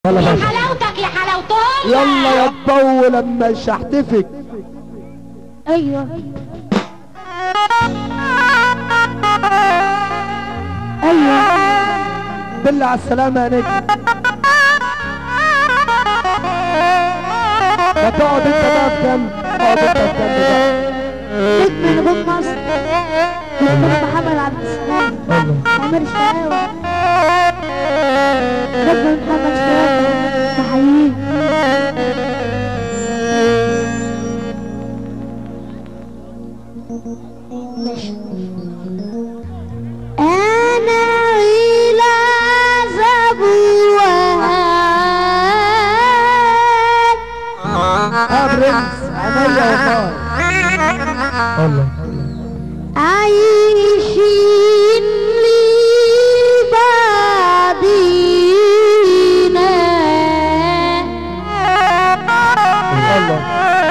يلا يا بس حلاوتك يا حلاوتهم يلا يا الضو لما مش هحتفك ايوه ايوه بالله على السلامة يا نجم ما تقعد انت بقى في جنب اقعد انت في جنب بقى نجم نجوم مصر دكتور محمد عبد السلام الله عمر الشقاوي نجم محمد شقاوي بحييه ماشي انا الى زبوان اه برنس عينيا والله الله عايشين لبعضينا الله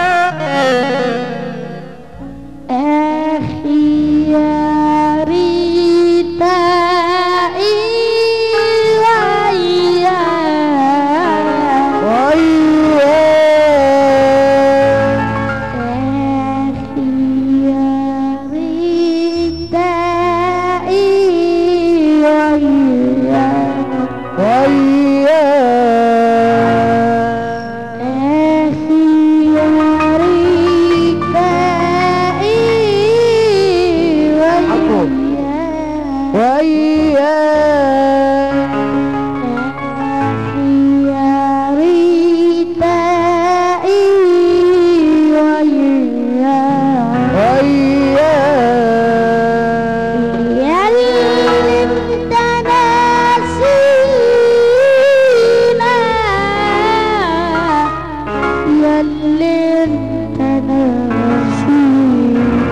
أخي يا ريت وياك وياه أخي يا ريت وياك وياه أخي يا ريت حقه. وياك وياه أخي يا ريت وياك وياه يا اللي انت ناسينا يا اللي انت ناسينا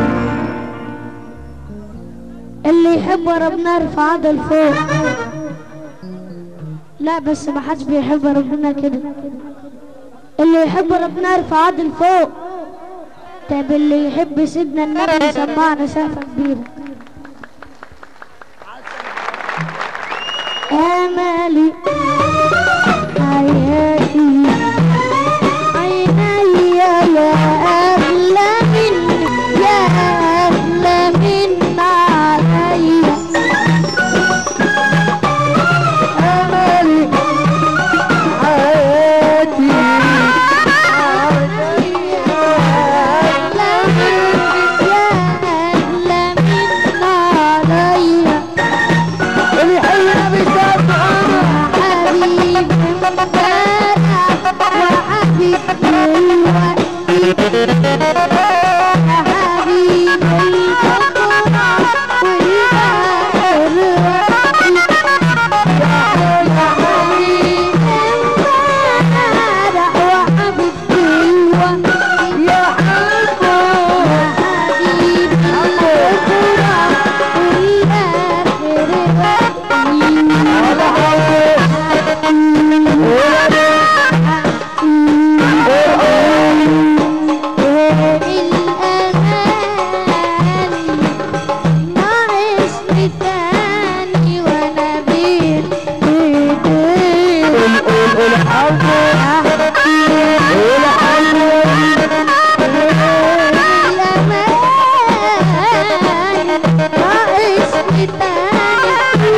اللي يحب ربنا يرفع عضل فوق لا بس ما حدش بيحب ربنا كده اللي يحب ربنا يرفع عضل فوق طب اللي يحب سيدنا النبي يسمعنا سقفة كبيرة املي حياتي عيني يا اغلى من يا اغلى من عليا املي حياتي اغلى من يا اغلى من عليا اللي يحيينا بيسمعنا حبيبي امبارح وحبيبي دلوقتي يا حبيبي بكرة والباقي دلوقتي يا حبيبي امبارح وحبيبي دلوقتي يا حبيبي بكرة والآخر ناقصني تاني وانا بين ايديك قول قول الحمد قول الحمد ناقصني تاني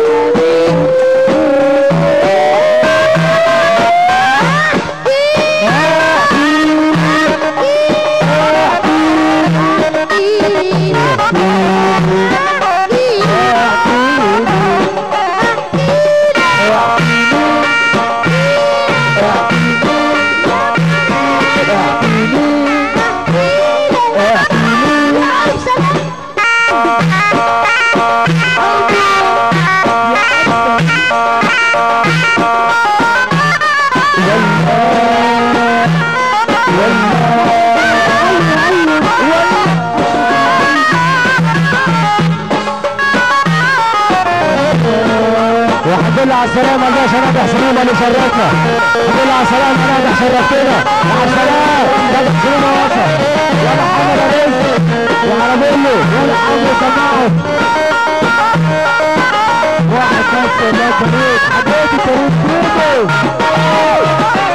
والحمد لله على السلامة ده عشان نادح سليمة اللي شرفنا الحمد لله على السلامة نادح شرفتنا مع السلامة نادح سليمة وصل يا محمد يا رزق يا عربيلي يا محمد سمعهم واحد بس الله يخليك حبيبي كريم كريم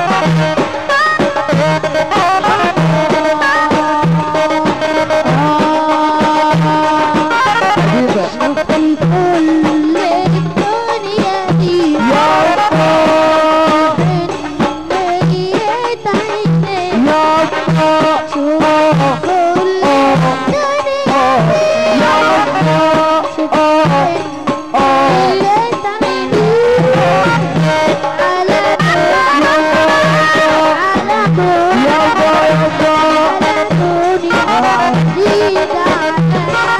حبيبة في كل الدنيا دي يا الله حنية عيني يا الله شوف كل الدنيا يا الله شوف آه. حنية عيني على على كل يا الله يا الله على دنيا جديدة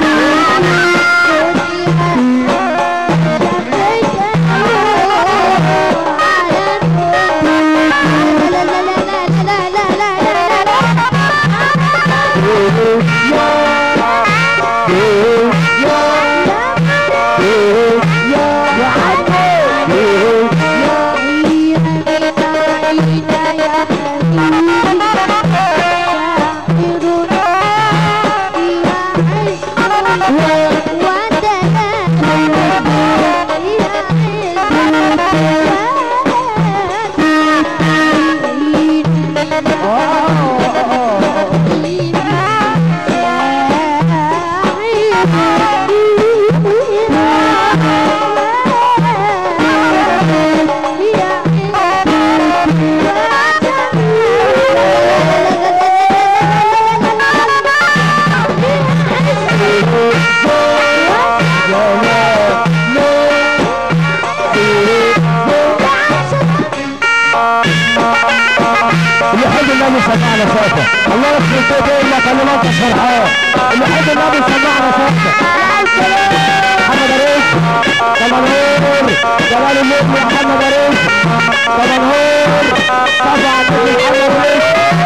اللي يحب النبي سمعنا صوته الله يخرب بيت انك اللي ما انتش فرحان اللي يحب النبي سمعنا صوته محمد ريش كمنهور جلال النجم محمد ريش كمنهور طبعا محمد ريش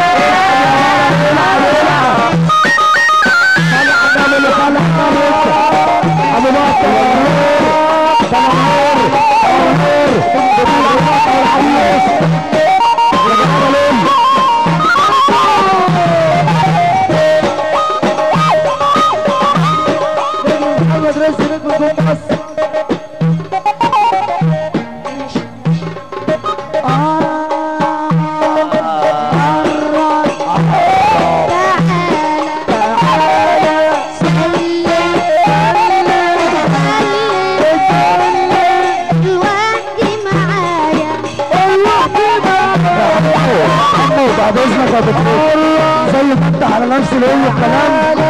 صالح النبي اللي صالح النبي ابو بكر كمنهور كمنهور بطل البطل والحميس محمد رئيس نجم جون مصر بعد اذنك يا دكتور زي ما انت على نفس اللي هو الكلام